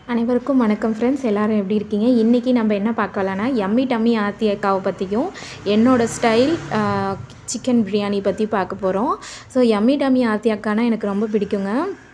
அனைவருக்கும் வணக்கம் ஃப்ரெண்ட்ஸ் எல்லாரும் எப்படி இருக்கீங்க இன்றைக்கி நம்ம என்ன பார்க்கலான்னா எம்மி டம்மி ஆர்த்தி அக்காவை பற்றியும் என்னோடய ஸ்டைல் சிக்கன் பிரியாணி பற்றி பார்க்க போகிறோம் ஸோ எம்மி டம்மி ஆர்த்தி அக்கானா எனக்கு ரொம்ப பிடிக்குங்க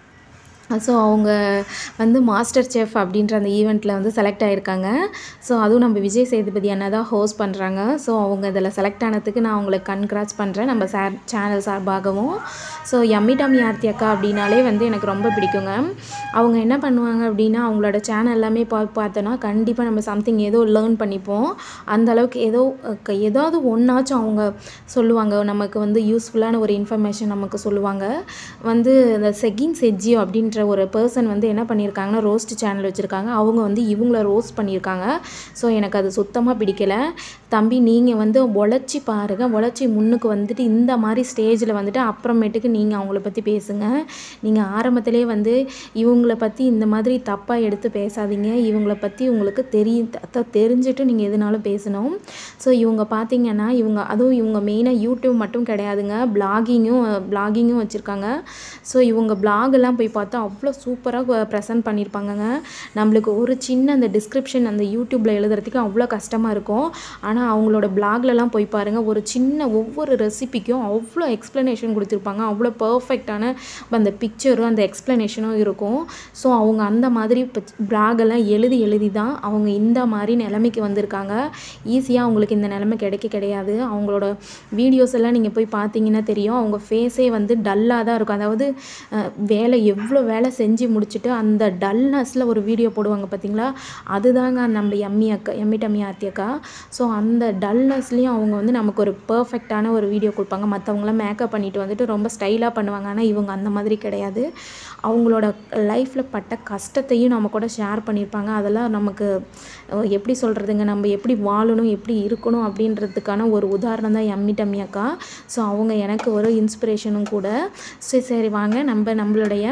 ஸோ அவங்க வந்து மாஸ்டர் செஃப் அப்படின்ற அந்த ஈவெண்ட்டில் வந்து செலக்ட் ஆகியிருக்காங்க ஸோ அதுவும் நம்ம விஜய் சேதுபதி அண்ணா தான் ஹோஸ்ட் பண்ணுறாங்க ஸோ அவங்க இதில் செலக்ட் ஆனதுக்கு நான் அவங்களுக்கு கன்க்ராட்ஸ் பண்ணுறேன் நம்ம சார் சேனல் சார்பாகவும் ஸோ எம்மி டம்மி ஆர்த்தி அக்கா அப்படின்னாலே வந்து எனக்கு ரொம்ப பிடிக்குங்க அவங்க என்ன பண்ணுவாங்க அப்படின்னா அவங்களோட சேனல் எல்லாமே பா பார்த்தோன்னா கண்டிப்பாக நம்ம சம்திங் ஏதோ லேர்ன் பண்ணிப்போம் அந்த அளவுக்கு ஏதோ க- ஏதாவது ஒன்றாச்சும் அவங்க சொல்லுவாங்க நமக்கு வந்து யூஸ்ஃபுல்லான ஒரு இன்ஃபர்மேஷன் நமக்கு சொல்லுவாங்க வந்து இந்த செகின் செஜ்ஜியோ அப்படின்ற ஒரு பர்சன் வந்து என்ன பண்ணியிருக்காங்கன்னா ரோஸ்ட் சேனல் வச்சுருக்காங்க அவங்க வந்து இவங்கள ரோஸ்ட் பண்ணியிருக்காங்க ஸோ எனக்கு அது சுத்தமாக பிடிக்கல தம்பி நீங்கள் வந்து உழைச்சி பாருங்கள் உழைச்சி முன்னுக்கு வந்துட்டு இந்த மாதிரி ஸ்டேஜில் வந்துட்டு அப்புறமேட்டுக்கு நீங்கள் அவங்கள பற்றி பேசுங்க நீங்கள் ஆரம்பத்திலே வந்து இவங்கள பற்றி இந்த மாதிரி தப்பாக எடுத்து பேசாதீங்க இவங்கள பற்றி உங்களுக்கு தெரிய த- தெரிஞ்சுட்டு நீங்கள் எதுனாலும் பேசணும் ஸோ இவங்க பார்த்தீங்கன்னா இவங்க அதுவும் இவங்க மெயினாக யூடியூப் மட்டும் கிடையாதுங்க பிளாகிங்கும் பிளாகிங்கும் வச்சுருக்காங்க ஸோ இவங்க blog எல்லாம் போய் பார்த்தா அவ்வளோ சூப்பராக ப்ரெசென்ட் பண்ணியிருப்பாங்கங்க நம்மளுக்கு ஒரு சின்ன அந்த டிஸ்கிரிப்ஷன் அந்த யூடியூப்பில் எழுதுறதுக்கு அவ்வளோ கஷ்டமாக இருக்கும் ஆனால் அவங்களோட பிளாக்லலாம் போய் பாருங்கள் ஒரு சின்ன ஒவ்வொரு ரெசிபிக்கும் அவ்வளோ எக்ஸ்ப்ளனேஷன் கொடுத்துருப்பாங்க அவ்வளோ பர்ஃபெக்டான அந்த பிக்சரும் அந்த எக்ஸ்ப்ளனேஷனும் இருக்கும் ஸோ அவங்க அந்த மாதிரி பிளாகெல்லாம் எழுதி எழுதி தான் அவங்க இந்த மாதிரி நிலைமைக்கு வந்திருக்காங்க ஈஸியாக அவங்களுக்கு இந்த நிலைமை கிடைக்க கிடையாது அவங்களோட வீடியோஸ் எல்லாம் நீங்கள் போய் பார்த்தீங்கன்னா தெரியும் அவங்க ஃபேஸே வந்து டல்லாக தான் இருக்கும் அதாவது அஹ், வேலை எவ்வளோ வேலை செஞ்சு முடிச்சுட்டு அந்த டல்னஸில் ஒரு வீடியோ போடுவாங்க பார்த்தீங்களா அதுதாங்க நம்ம எம்மி அக்கா எம்மி டம்மி ஆர்த்தி அக்கா ஸோ அந்த டல்னஸ்லேயும் அவங்க வந்து நமக்கு ஒரு பர்ஃபெக்டான ஒரு வீடியோ கொடுப்பாங்க மற்றவங்களாம் மேக்கப் பண்ணிட்டு வந்துட்டு ரொம்ப ஸ்டைலாக பண்ணுவாங்க ஆனால் இவங்க அந்த மாதிரி கிடையாது அவங்களோட லைஃப்பில் பட்ட கஷ்டத்தையும் நம்ம கூட ஷேர் பண்ணியிருப்பாங்க அதெல்லாம் நமக்கு அஹ், எப்படி சொல்கிறதுங்க நம்ம எப்படி வாழணும் எப்படி இருக்கணும் அப்படின்றதுக்கான ஒரு உதாரணம் தான் எம்மி டம்மி அக்கா ஸோ அவங்க எனக்கு ஒரு இன்ஸ்பிரேஷனும் கூட சரி சரி வாங்க நம்ம நம்மளுடைய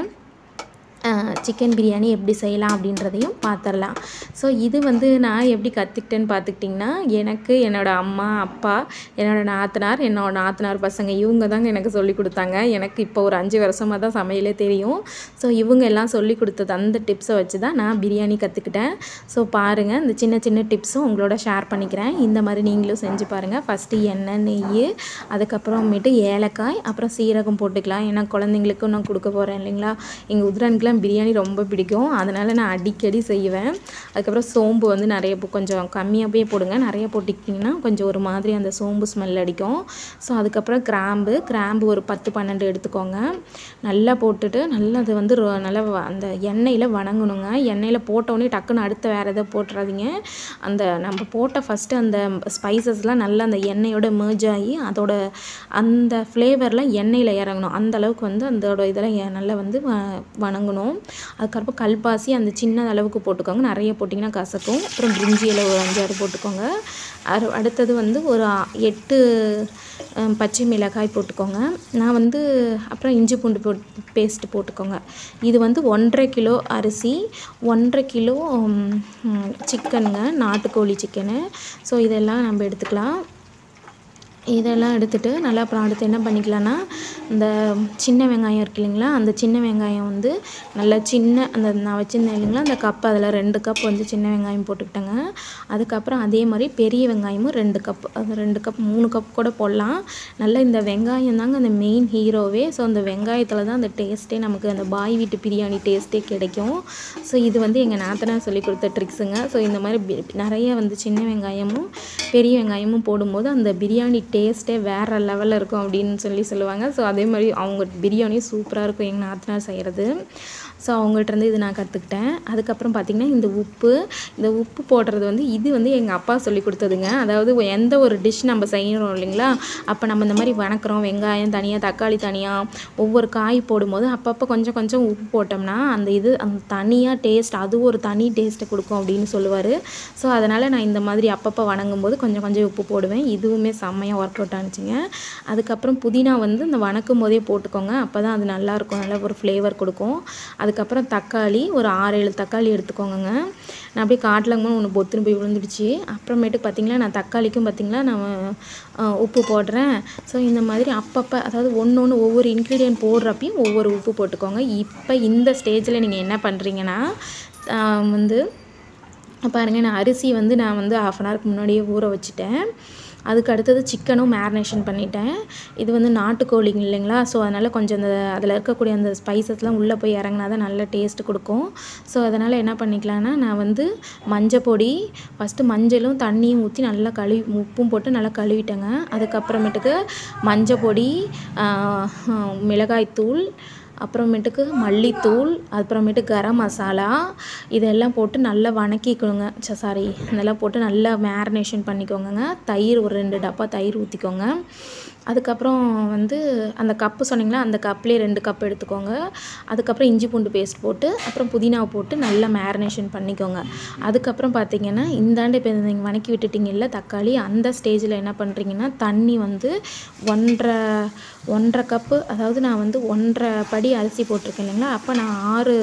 சிக்கன் பிரியாணி எப்படி செய்யலாம் அப்படின்றதையும் பார்த்துடலாம் ஸோ இது வந்து நான் எப்படி கற்றுக்கிட்டேன்னு பார்த்துக்கிட்டிங்கன்னா எனக்கு என்னோடய அம்மா அப்பா என்னோடய நாத்தனார் என்னோட நாத்தனார் பசங்க இவங்க தாங்க எனக்கு சொல்லி கொடுத்தாங்க எனக்கு இப்போ ஒரு அஞ்சு வருஷமாக தான் சமையலே தெரியும் ஸோ இவங்க எல்லாம் சொல்லி கொடுத்தது அந்த டிப்ஸை வச்சு தான் நான் பிரியாணி கற்றுக்கிட்டேன் ஸோ பாருங்கள் இந்த சின்ன சின்ன டிப்ஸும் உங்களோட ஷேர் பண்ணிக்கிறேன் இந்த மாதிரி நீங்களும் செஞ்சு பாருங்கள் ஃபஸ்ட்டு எண்ணெய் நெய் அதுக்கப்புறமேட்டு ஏலக்காய் அப்புறம் சீரகம் போட்டுக்கலாம் ஏன்னா குழந்தைங்களுக்கும் நான் கொடுக்க போகிறேன் இல்லைங்களா எங்கள் உதிரனுக்குலாம் பிரியாணி ரொம்ப பிடிக்கும் அதனால் நான் அடிக்கடி செய்வேன் அதுக்கப்புறம் சோம்பு வந்து நிறைய போ- கொஞ்சம் கம்மியாகவே போடுங்க நிறைய போட்டுக்கிட்டிங்கன்னா கொஞ்சம் ஒரு மாதிரி அந்த சோம்பு ஸ்மெல் அடிக்கும் ஸோ அதுக்கப்புறம் கிராம்பு கிராம்பு ஒரு பத்து பன்னெண்டு எடுத்துக்கோங்க நல்லா போட்டுட்டு நல்லா அது வந்து ரொ- நல்லா வ- அந்த எண்ணெயில் வணங்கணுங்க எண்ணெயில் போட்டோடனே டக்குன்னு அடுத்த வேறு எதை போட்டுறாதீங்க அந்த நம்ம போட்ட ஃபஸ்ட்டு அந்த ஸ்பைசஸ்லாம் நல்லா அந்த எண்ணெயோட merge ஆகி அதோட அந்த ஃப்ளேவர்லாம் எண்ணெயில் இறங்கணும் அந்த அளவுக்கு வந்து அதோட இதெல்லாம் எ- நல்லா வந்து வ- வணங்கணும் அதுக்கப்புறம் கல்பாசி அந்த சின்ன அளவுக்கு போட்டுக்கோங்க நிறைய போட்டிங்கன்னா கசக்கும் அப்புறம் பிரிஞ்சி இலை ஒரு அஞ்சாறு போட்டுக்கோங்க அரு- அடுத்தது வந்து ஒரு ஆ- எட்டு அஹ், பச்சை மிளகாய் போட்டுக்கோங்க நான் வந்து அப்புறம் இஞ்சி பூண்டு போட் பேஸ்ட் போட்டுக்கோங்க இது வந்து ஒன்றரை கிலோ அரிசி ஒன்றரை கிலோ சிக்கனுங்க நாட்டுக்கோழி சிக்கனு ஸோ இதெல்லாம் நம்ம எடுத்துக்கலாம் இதெல்லாம் எடுத்துட்டு நல்லா அப்புறம் அடுத்து என்ன பண்ணிக்கலாம்னா இந்த சின்ன வெங்காயம் இருக்கு இல்லைங்களா அந்த சின்ன வெங்காயம் வந்து நல்லா சின்ன அந்த நான் வச்சுருந்தேன் இல்லைங்களா அந்த கப் அதில் ரெண்டு கப் வந்து சின்ன வெங்காயம் போட்டுக்கிட்டேங்க அதுக்கப்புறம் அதே மாதிரி பெரிய வெங்காயமும் ரெண்டு கப் அது ரெண்டு கப் மூணு கப் கூட போடலாம் நல்லா இந்த வெங்காயம் தாங்க அந்த மெயின் ஹீரோவே ஸோ அந்த வெங்காயத்தில் தான் அந்த டேஸ்ட்டே நமக்கு அந்த பாய் வீட்டு பிரியாணி டேஸ்ட்டே கிடைக்கும் ஸோ இது வந்து எங்கள் நாத்தனார் சொல்லி கொடுத்த ட்ரிக்ஸுங்க ஸோ இந்த மாதிரி பி- நிறைய வந்து சின்ன வெங்காயமும் பெரிய வெங்காயமும் போடும்போது அந்த பிரியாணி டேஸ்ட்டே வேறு லெவலில் இருக்கும் அப்படின்னு சொல்லி சொல்லுவாங்க ஸோ அதே மாதிரி அவங்க பிரியாணியும் சூப்பராக இருக்கும் எங்கள் நாத்தனார் செய்கிறது ஸோ அவங்கள்ட்ட இருந்து இது நான் கற்றுக்கிட்டேன் அதுக்கப்புறம் பார்த்திங்கன்னா இந்த உப்பு இந்த உப்பு போடுறது வந்து இது வந்து எங்கள் அப்பா சொல்லி கொடுத்ததுங்க அதாவது எந்த ஒரு டிஷ் நம்ம செய்யறோம் இல்லைங்களா அப்போ நம்ம இந்த மாதிரி வணக்குறோம் வெங்காயம் தனியாக தக்காளி தனியாக ஒவ்வொரு காய் போடும்போது அப்பப்போ கொஞ்சம் கொஞ்சம் உப்பு போட்டோம்னா அந்த இது அந்த தனியாக டேஸ்ட் அது ஒரு தனி டேஸ்ட்டை கொடுக்கும் அப்படின்னு சொல்லுவார் ஸோ அதனால் நான் இந்த மாதிரி அப்பப்போ வணங்கும் போது கொஞ்சம் கொஞ்சம் உப்பு போடுவேன் இதுவுமே செம்மையாக ஒர்க் அவுட் ஆனிச்சுங்க அதுக்கப்புறம் புதினா வந்து இந்த வணக்கும் போதே போட்டுக்கோங்க அப்போ தான் அது நல்லாயிருக்கும் நல்ல ஒரு ஃப்ளேவர் கொடுக்கும் அதுக்கப்புறம் தக்காளி ஒரு ஆறு ஏழு தக்காளி எடுத்துக்கோங்கங்க நான் அப்படியே காட்டில் ஒன்று பொத்துன்னு போய் விழுந்துடுச்சு அப்புறமேட்டுக்கு பார்த்தீங்களா நான் தக்காளிக்கும் பார்த்தீங்களா நான் அஹ், உப்பு போடுறேன் ஸோ இந்த மாதிரி அப்பப்போ அதாவது ஒன்று ஒன்று ஒவ்வொரு இன்க்ரீடியன்ட் போடுறப்பையும் ஒவ்வொரு உப்பு போட்டுக்கோங்க இப்போ இந்த ஸ்டேஜில் நீங்கள் என்ன பண்ணுறீங்கன்னா ஆஹ் வந்து பாருங்கள் நான் அரிசி வந்து நான் வந்து ஆஃப் அன் ஹவருக்கு முன்னாடியே ஊற வச்சுட்டேன் அதுக்கு அடுத்தது சிக்கனும் மேரினேஷன் பண்ணிட்டேன் இது வந்து நாட்டுக்கோழிங்க இல்லைங்களா ஸோ அதனால் கொஞ்சம் அந்த அதில் இருக்கக்கூடிய அந்த ஸ்பைசஸ்லாம் உள்ளே போய் இறங்கினா தான் நல்ல டேஸ்ட் கொடுக்கும் ஸோ அதனால் என்ன பண்ணிக்கலான்னா நான் வந்து மஞ்சள் பொடி ஃபஸ்ட்டு மஞ்சளும் தண்ணியும் ஊற்றி நல்லா கழுவி உப்பும் போட்டு நல்லா கழுவிட்டேங்க அதுக்கப்புறமேட்டுக்கு மஞ்சள் பொடி ஆஹ், மிளகாய்த்தூள் அப்புறமேட்டுக்கு மல்லித்தூள் அப்புறமேட்டு கரம் மசாலா இதெல்லாம் போட்டு நல்லா வணக்கிக்கணுங்க சாரி இதெல்லாம் போட்டு நல்லா மேரினேஷன் பண்ணிக்கோங்கங்க தயிர் ஒரு ரெண்டு டப்பா தயிர் ஊற்றிக்கோங்க அதுக்கப்புறம் வந்து அந்த கப்பு சொன்னீங்களா அந்த கப்லேயே ரெண்டு கப் எடுத்துக்கோங்க அதுக்கப்புறம் இஞ்சி பூண்டு பேஸ்ட் போட்டு அப்புறம் புதினா போட்டு நல்லா மேரினேஷன் பண்ணிக்கோங்க அதுக்கப்புறம் பார்த்தீங்கன்னா இந்தாண்டு இப்போ நீங்கள் வணக்கி விட்டுட்டீங்கல்ல தக்காளி அந்த ஸ்டேஜில் என்ன பண்ணுறீங்கன்னா தண்ணி வந்து ஒன்றரை ஒன்றரை கப்பு அதாவது நான் வந்து ஒன்றரை படி அரிசி போட்டிருக்கேன் இல்லைங்களா அப்போ நான் ஆறு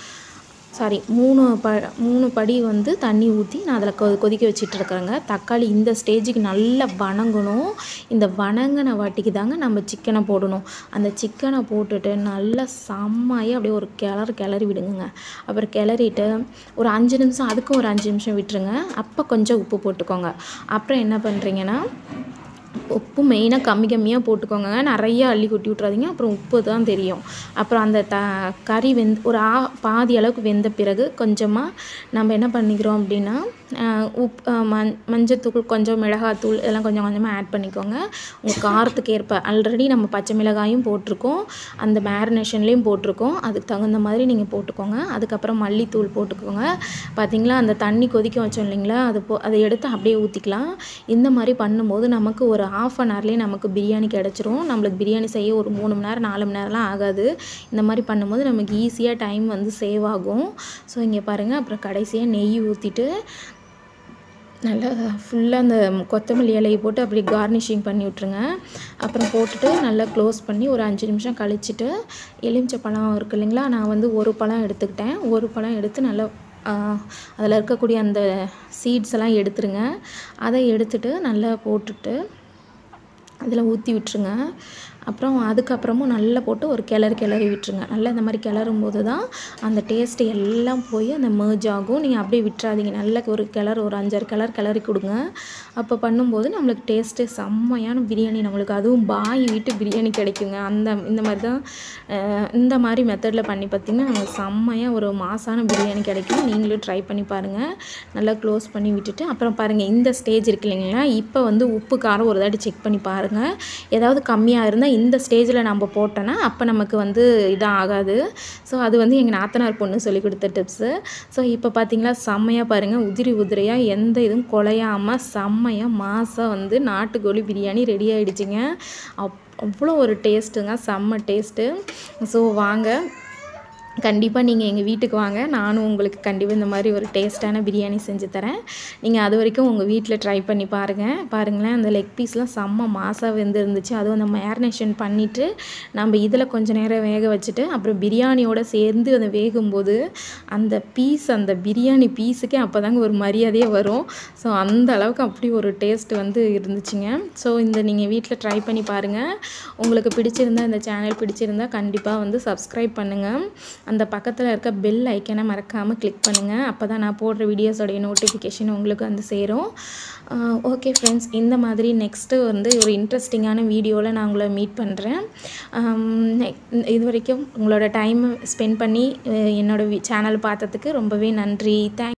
சாரி மூணு ப மூணு படி வந்து தண்ணி ஊற்றி நான் அதில் கொ கொதிக்க வச்சுட்டு இருக்கிறேங்க தக்காளி இந்த ஸ்டேஜுக்கு நல்லா வணங்கணும் இந்த வணங்கின வாட்டிக்கு தாங்க நம்ம சிக்கனை போடணும் அந்த சிக்கனை போட்டுட்டு நல்லா செம்மையாக அப்படியே ஒரு கிளறு கிளறி விடுங்க அப்புறம் கிளறிட்டு ஒரு அஞ்சு நிமிஷம் அதுக்கும் ஒரு அஞ்சு நிமிஷம் விட்டுருங்க அப்போ கொஞ்சம் உப்பு போட்டுக்கோங்க அப்புறம் என்ன பண்ணுறீங்கன்னா உப்பு மெயினாக கம்மி கம்மியாக போட்டுக்கோங்க நிறைய அள்ளி கொட்டி விட்றாதீங்க அப்புறம் உப்பு தான் தெரியும் அப்புறம் அந்த த கறி வெந்து ஒரு ஆ பாதி அளவுக்கு வெந்த பிறகு கொஞ்சமாக நம்ம என்ன பண்ணிக்கிறோம் அப்படின்னா ஆஹ் உப் ஆஹ் மஞ் மஞ்சத்தூள் கொஞ்சம் மிளகாத்தூள் இதெல்லாம் கொஞ்சம் கொஞ்சமாக ஆட் பண்ணிக்கோங்க உங்கள் காரத்துக்கு ஏற்ப ஆல்ரெடி நம்ம பச்சை மிளகாயும் போட்டிருக்கோம் அந்த மேரினேஷன்லேயும் போட்டிருக்கோம் அதுக்கு தகுந்த மாதிரி நீங்கள் போட்டுக்கோங்க அதுக்கப்புறம் மல்லித்தூள் போட்டுக்கோங்க பார்த்தீங்களா அந்த தண்ணி கொதிக்க வச்சோம் இல்லைங்களா அது போ அதை எடுத்து அப்படியே ஊற்றிக்கலாம் இந்த மாதிரி பண்ணும்போது நமக்கு ஒரு ஆஃப் அன் ஹவர்லேயே நமக்கு பிரியாணி கிடச்சிரும் நம்மளுக்கு பிரியாணி செய்ய ஒரு மூணு மணி நேரம் நாலு மணி நேரம்லாம் ஆகாது இந்த மாதிரி பண்ணும்போது நமக்கு ஈஸியாக டைம் வந்து சேவ் ஆகும் ஸோ இங்கே பாருங்கள் அப்புறம் கடைசியாக நெய் ஊற்றிட்டு நல்லா ஃபுல்லாக அந்த கொத்தமல்லி இலையை போட்டு அப்படியே கார்னிஷிங் பண்ணி விட்ருங்க அப்புறம் போட்டுட்டு நல்லா க்ளோஸ் பண்ணி ஒரு அஞ்சு நிமிஷம் கழிச்சிட்டு எலுமிச்சை பழம் இருக்கு இல்லைங்களா நான் வந்து ஒரு பழம் எடுத்துக்கிட்டேன் ஒரு பழம் எடுத்து நல்லா அதில் இருக்கக்கூடிய அந்த சீட்ஸ் எல்லாம் எடுத்துருங்க அதை எடுத்துட்டு நல்லா போட்டுட்டு அதில் ஊற்றி விட்டுருங்க அப்புறம் அதுக்கப்புறமும் நல்லா போட்டு ஒரு கிளறு கிளறி விட்டுருங்க நல்லா இந்த மாதிரி கிளறும் போது தான் அந்த டேஸ்ட்டு எல்லாம் போய் அந்த merge ஆகும் நீங்கள் அப்படியே விட்டுறாதீங்க நல்லா ஒரு கிளறு ஒரு அஞ்சாறு கிளறு கிளறி கொடுங்க அப்போ பண்ணும்போது நம்மளுக்கு டேஸ்ட்டு செம்மையான பிரியாணி நம்மளுக்கு அதுவும் பாய் வீட்டு பிரியாணி கிடைக்குங்க அந்த இந்த மாதிரி தான் அஹ், இந்த மாதிரி மெத்தடில் பண்ணி பார்த்திங்கன்னா நமக்கு செம்மையாக ஒரு மாசான பிரியாணி கிடைக்கும் நீங்களும் ட்ரை பண்ணி பாருங்கள் நல்லா க்ளோஸ் பண்ணி விட்டுட்டு அப்புறம் பாருங்கள் இந்த ஸ்டேஜ் இருக்கு இல்லைங்களா இப்போ வந்து உப்பு காரம் ஒரு தாட்டி செக் பண்ணி பாருங்கள் ஏதாவது கம்மியாக இருந்தால் இந்த ஸ்டேஜில் நம்ம போட்டோன்னா அப்போ நமக்கு வந்து இதாக ஆகாது ஸோ அது வந்து எங்கள் நாத்தனார் பொண்ணு சொல்லி கொடுத்த டிப்ஸு ஸோ இப்போ பார்த்தீங்களா செம்மையாக பாருங்கள் உதிரி உதிரியாக எந்த இதுவும் குலையாமல் செம்மையாக மாசாக வந்து நாட்டுக்கோழி பிரியாணி ரெடி ஆகிடுச்சிங்க அப் அவ்வளோ ஒரு டேஸ்ட்டுங்க செம்ம டேஸ்ட்டு ஸோ வாங்க கண்டிப்பாக நீங்கள் எங்கள் வீட்டுக்கு வாங்க நானும் உங்களுக்கு கண்டிப்பாக இந்த மாதிரி ஒரு டேஸ்ட்டான பிரியாணி செஞ்சு தரேன் நீங்கள் அது வரைக்கும் உங்கள் வீட்டில் ட்ரை பண்ணி பாருங்கள் பாருங்களேன் அந்த லெக் பீஸ்லாம் செம்ம மாசாக வெந்து இருந்துச்சு அதுவும் அந்த மேரினேஷன் பண்ணிவிட்டு நம்ம இதில் கொஞ்ச நேரம் வேக வச்சுட்டு அப்புறம் பிரியாணியோட சேர்ந்து அதை வேகும்போது அந்த பீஸ் அந்த பிரியாணி பீஸுக்கே அப்போ தாங்க ஒரு மரியாதையே வரும் ஸோ அந்த அளவுக்கு அப்படி ஒரு டேஸ்ட் வந்து இருந்துச்சுங்க ஸோ இந்த நீங்கள் வீட்டில் ட்ரை பண்ணி பாருங்கள் உங்களுக்கு பிடிச்சிருந்தா இந்த சேனல் பிடிச்சிருந்தா கண்டிப்பாக வந்து சப்ஸ்கிரைப் பண்ணுங்கள் அந்த பக்கத்தில் இருக்க பெல் ஐக்கனை மறக்காமல் கிளிக் பண்ணுங்கள் அப்போ தான் நான் போடுற வீடியோஸோடைய நோட்டிஃபிகேஷன் உங்களுக்கு வந்து சேரும் ஓகே ஃப்ரெண்ட்ஸ் இந்த மாதிரி நெக்ஸ்ட்டு வந்து ஒரு இன்ட்ரெஸ்டிங்கான வீடியோவில் நான் உங்களை மீட் பண்ணுறேன் இது வரைக்கும் உங்களோட டைம் ஸ்பெண்ட் பண்ணி அஹ் என்னோட சேனல் பார்த்ததுக்கு ரொம்பவே நன்றி தேங்க்